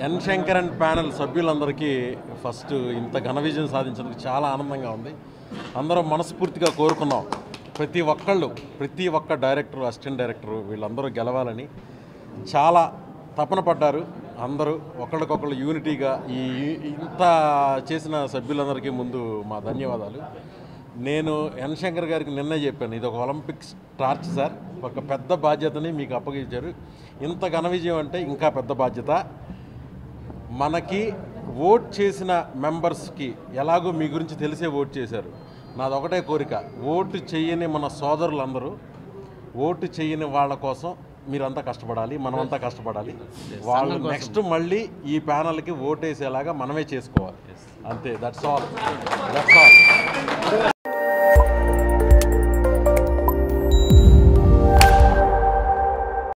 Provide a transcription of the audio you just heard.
N Shankar and panel సభ్యులందరికీ first ఇంత ఘన విజయం సాధించినందుకు చాలా ఆనందంగా ఉంది అందరం మనస్ఫూర్తిగా కోరుకున్నాం ప్రతి ఒక్కళ్ళు ప్రతి ఒక్క డైరెక్టర్ అసిస్టెంట్ డైరెక్టర్ వీళ్ళందరూ గెలవాలని చాలా తపన పడ్డారు అందరూ ఒకళ్ళకొకళ్ళు యూనిటీగా ఈ ఇంత చేసిన సభ్యులందరికీ ముందు మా ధన్యవాదాలు నేను ఎన్ శంకర్ గారికి నిన్న చెప్పాను ఇది ఒక ఒలింపిక్స్ టార్చ్ సార్ ఒక పెద్ద బాధ్యతని మీకు అప్పగించారు ఇంత ఘన విజయం అంటే ఇంకా పెద్ద బాధ్యత మనకి ఓట్ చేసిన మెంబర్స్కి ఎలాగో మీ గురించి తెలిసే ఓట్ చేశారు నాది ఒకటే కోరిక ఓటు చేయని మన సోదరులందరూ ఓటు చేయని వాళ్ళ కోసం మీరంతా కష్టపడాలి మనమంతా కష్టపడాలి వాళ్ళు నెక్స్ట్ మళ్ళీ ఈ ప్యానల్కి ఓటేసేలాగా మనమే చేసుకోవాలి అంతే దట్స్ ఆల్ దట్స్ ఆల్